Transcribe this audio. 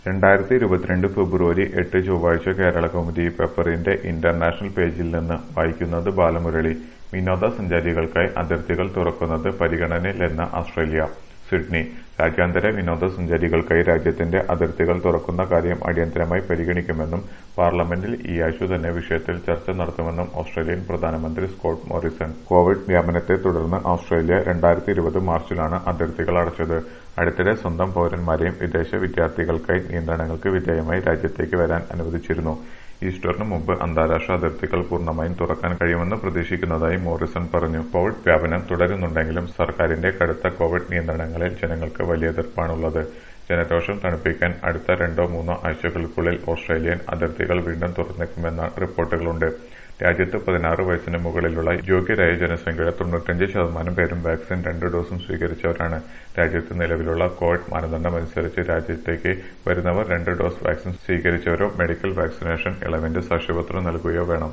രണ്ടായിരത്തി ഇരുപത്തിരണ്ട് ഫെബ്രുവരി എട്ട് ചൊവ്വാഴ്ച കേരളകൗമുദി പേപ്പറിന്റെ ഇന്റർനാഷണൽ പേജിൽ നിന്ന് വായിക്കുന്നത് ബാലമുരളി വിനോദസഞ്ചാരികൾക്കായി അതിർത്തികൾ തുറക്കുന്നത് പരിഗണനയിലെന്ന് ഓസ്ട്രേലിയ സിഡ്നി രാജ്യാന്തര വിനോദസഞ്ചാരികൾക്കായി രാജ്യത്തിന്റെ അതിർത്തികൾ തുറക്കുന്ന കാര്യം അടിയന്തരമായി പരിഗണിക്കുമെന്നും പാർലമെന്റിൽ ഈയാഴ്ച തന്നെ വിഷയത്തിൽ ചർച്ച നടത്തുമെന്നും ഓസ്ട്രേലിയൻ പ്രധാനമന്ത്രി സ്കോട്ട് മോറിസൺ കോവിഡ് വ്യാപനത്തെ തുടർന്ന് ഓസ്ട്രേലിയ രണ്ടായിരത്തി ഇരുപത് മാർച്ചിലാണ് അതിർത്തികൾ അടച്ചത് അടുത്തിടെ സ്വന്തം പൌരന്മാരെയും വിദേശ വിദ്യാർത്ഥികൾക്കായി നിയന്ത്രണങ്ങൾക്ക് വിധേയമായി രാജ്യത്തേക്ക് വരാൻ അനുവദിച്ചിരുന്നു ഈസ്റ്ററിന് മുമ്പ് അന്താരാഷ്ട്ര അതിർത്തികൾ പൂർണ്ണമായും തുറക്കാൻ കഴിയുമെന്ന് പ്രതീക്ഷിക്കുന്നതായി മോറിസൺ പറഞ്ഞു കോവിഡ് വ്യാപനം തുടരുന്നുണ്ടെങ്കിലും സർക്കാരിന്റെ കടുത്ത കോവിഡ് നിയന്ത്രണങ്ങളിൽ ജനങ്ങൾക്ക് വലിയ എതിർപ്പാണുള്ളത് ജനരോഷം തണുപ്പിക്കാൻ അടുത്ത രണ്ടോ മൂന്നോ ആഴ്ചകൾക്കുള്ളിൽ ഓസ്ട്രേലിയൻ അതിർത്തികൾ വീണ്ടും തുറന്നേക്കുമെന്ന റിപ്പോർട്ടുകളുണ്ട് രാജ്യത്ത് പതിനാറ് വയസ്സിന് മുകളിലുള്ള യോഗ്യരായ ജനസംഖ്യയുടെ തൊണ്ണൂറ്റഞ്ച് ശതമാനം പേരും വാക്സിൻ രണ്ട് ഡോസും സ്വീകരിച്ചവരാണ് രാജ്യത്ത് നിലവിലുള്ള കോവിഡ് മാനദണ്ഡമനുസരിച്ച് രാജ്യത്തേക്ക് വരുന്നവർ രണ്ട് ഡോസ് വാക്സിൻ സ്വീകരിച്ചവരോ മെഡിക്കൽ വാക്സിനേഷൻ ഇളവിന്റെ സാക്ഷ്യപത്രം നൽകുകയോ വേണം